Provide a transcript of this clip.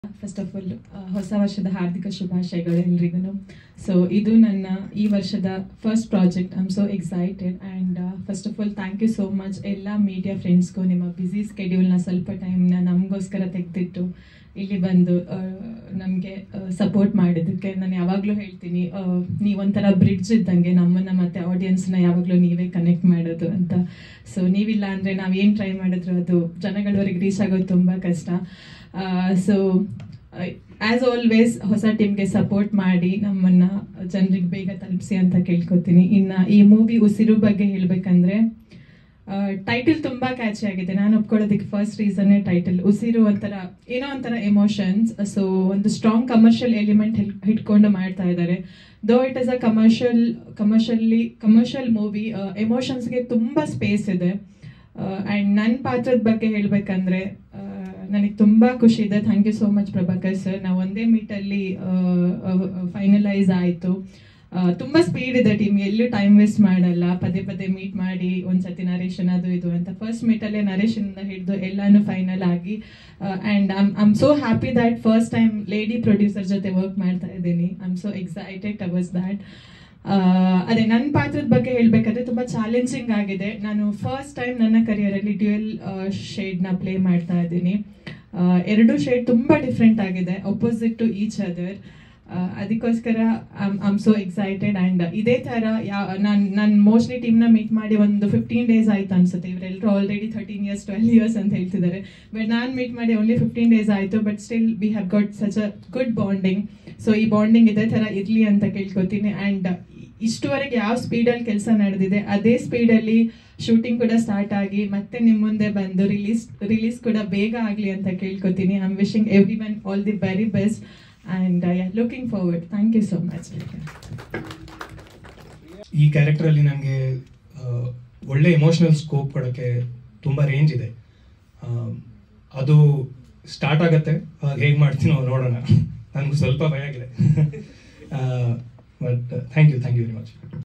first of all ಹೊಸ ವರ್ಷದ ಹಾರ್ದಿಕ ಶುಭಾಶಯಗಳು ಎಲ್ರಿಗೂ ಸೊ ಇದು ನನ್ನ ಈ ವರ್ಷದ first project I am so excited and first of all thank you so much ಎಲ್ಲ ಮೀಡಿಯಾ ಫ್ರೆಂಡ್ಸ್ಗೂ ನಿಮ್ಮ ಬ್ಯುಸಿ ಸ್ಕೆಡ್ಯೂಲ್ನ ಸ್ವಲ್ಪ ಟೈಮ್ನ ನಮಗೋಸ್ಕರ ತೆಗೆದಿಟ್ಟು ಇಲ್ಲಿ ಬಂದು ನಮಗೆ ಸಪೋರ್ಟ್ ಮಾಡಿದ್ದಕ್ಕೆ ನಾನು ಯಾವಾಗಲೂ ಹೇಳ್ತೀನಿ ನೀವೊಂಥರ ಬ್ರಿಡ್ಜ್ ಇದ್ದಂಗೆ ನಮ್ಮನ್ನು ಮತ್ತು ಆಡಿಯನ್ಸ್ನ ಯಾವಾಗಲೂ ನೀವೇ ಕನೆಕ್ಟ್ ಮಾಡೋದು ಅಂತ ಸೊ ನೀವಿಲ್ಲ ಅಂದರೆ ನಾವು ಏನು ಟ್ರೈ ಮಾಡಿದ್ರು ಅದು ಜನಗಳವರೆಗೆ ರೀಚ್ ಆಗೋದು ತುಂಬ ಕಷ್ಟ ಸೊ ಆ್ಯಸ್ ಆಲ್ವೇಸ್ ಹೊಸ ಟೀಮ್ಗೆ ಸಪೋರ್ಟ್ ಮಾಡಿ ನಮ್ಮನ್ನು ಜನರಿಗೆ ಬೇಗ ತಲುಪಿಸಿ ಅಂತ ಕೇಳ್ಕೊತೀನಿ ಇನ್ನು ಈ ಮೂವಿ ಉಸಿರು ಬಗ್ಗೆ ಹೇಳಬೇಕಂದ್ರೆ ಟೈಟಲ್ ತುಂಬಾ ಕ್ಯಾಚಿ ಆಗಿದೆ ನಾನು ಒಪ್ಕೊಳ್ಳೋದಕ್ಕೆ ಫಸ್ಟ್ ರೀಸನ್ನೇ ಟೈಟಲ್ ಉಸಿರು ಒಂಥರ ಏನೋ ಒಂಥರ ಎಮೋಷನ್ಸ್ ಸೊ ಒಂದು ಸ್ಟ್ರಾಂಗ್ ಕಮರ್ಷಿಯಲ್ ಎಲಿಮೆಂಟ್ ಹಿಡ್ಕೊಂಡು ಮಾಡ್ತಾ ಇದ್ದಾರೆ though it is a commercial commercially commercial movie ಎಮೋಷನ್ಸ್ಗೆ ತುಂಬಾ ಸ್ಪೇಸ್ ಇದೆ ಆ್ಯಂಡ್ ನನ್ನ ಪಾತ್ರದ ಬಗ್ಗೆ ಹೇಳಬೇಕಂದ್ರೆ ನನಗೆ ತುಂಬ ಖುಷಿ ಇದೆ thank you so much Prabhakar sir ನಾವು ಒಂದೇ ಮೀಟಲ್ಲಿ ಫೈನಲೈಸ್ ಆಯಿತು ತುಂಬ ಸ್ಪೀಡ್ ಇದೆ ಟೀಮ್ ಎಲ್ಲೂ ಟೈಮ್ ವೇಸ್ಟ್ ಮಾಡಲ್ಲ ಪದೇ ಪದೇ ಮೀಟ್ ಮಾಡಿ ಒಂದ್ಸತಿ ನರೇಶನ್ ಅದು ಇದು ಅಂತ ಫಸ್ಟ್ ಮೀಟಲ್ಲೇ ನರೇಶನಿಂದ ಹಿಡಿದು ಎಲ್ಲಾನು ಫೈನಲ್ ಆಗಿ and I'm I'm so happy that first time lady producer ಜೊತೆ ವರ್ಕ್ ಮಾಡ್ತಾ ಇದ್ದೀನಿ I am so excited towards that ಅದೇ ನನ್ನ ಪಾತ್ರದ ಬಗ್ಗೆ ಹೇಳಬೇಕಾದ್ರೆ ತುಂಬ ಚಾಲೆಂಜಿಂಗ್ ಆಗಿದೆ ನಾನು ಫಸ್ಟ್ ಟೈಮ್ ನನ್ನ ಕರಿಯರಲ್ಲಿ ಡ್ಯೂಯಲ್ ಶೇಡ್ನ ಪ್ಲೇ ಮಾಡ್ತಾ ಇದ್ದೀನಿ ಎರಡು ಶೇಡ್ ತುಂಬ ಡಿಫ್ರೆಂಟ್ ಆಗಿದೆ ಅಪೋಸಿಟ್ ಟು ಈಚ್ ಅದರ್ ಅದಕ್ಕೋಸ್ಕರ ಐಮ್ ಸೋ ಎಕ್ಸೈಟೆಡ್ ಆ್ಯಂಡ್ ಇದೇ ಥರ ಯಾವ ನಾನು ನಾನು ಮೋಸ್ಟ್ಲಿ ಟೀಮ್ನ ಮೀಟ್ ಮಾಡಿ ಒಂದು ಫಿಫ್ಟೀನ್ ಡೇಸ್ ಆಯ್ತು ಅನ್ಸುತ್ತೆ ಇವರೆಲ್ಲರೂ already thirteen years twelve years ಅಂತ ಹೇಳ್ತಿದ್ದಾರೆ ಬಟ್ ನಾನು ಮೀಟ್ ಮಾಡಿ ಓನ್ಲಿ ಫಿಫ್ಟೀನ್ ಡೇಸ್ ಆಯಿತು but still we have got such a good bonding so ಈ ಬಾಂಡಿಂಗ್ ಇದೇ ಥರ ಇರಲಿ ಅಂತ ಕೇಳ್ಕೊತೀನಿ ಆ್ಯಂಡ್ ಇಷ್ಟುವರೆಗೆ ಯಾವ ಸ್ಪೀಡಲ್ಲಿ ಕೆಲಸ ನಡೆದಿದೆ ಅದೇ ಸ್ಪೀಡಲ್ಲಿ ಶೂಟಿಂಗ್ ಕೂಡ ಸ್ಟಾರ್ಟ್ ಆಗಿ ಮತ್ತೆ ನಿಮ್ಮ ಮುಂದೆ ಬಂದು ರಿಲೀಸ್ ರಿಲೀಸ್ ಕೂಡ ಬೇಗ ಆಗಲಿ ಅಂತ ಕೇಳ್ಕೊತೀನಿ I am wishing everyone all the very best and looking forward thank you so much ಈ ಕ್ಯಾರೆಕ್ಟರಲ್ಲಿ ನನಗೆ ಒಳ್ಳೆ ಎಮೋಷ್ನಲ್ ಸ್ಕೋಪ್ ಕೊಡೋಕ್ಕೆ ತುಂಬ ರೇಂಜ್ ಇದೆ ಅದು ಸ್ಟಾರ್ಟ್ ಆಗತ್ತೆ ಹೇಗೆ ಮಾಡ್ತೀನೋ ನೋಡೋಣ ನನಗೂ ಸ್ವಲ್ಪ ಭಯ ಆಗಿದೆ but thank you thank you very much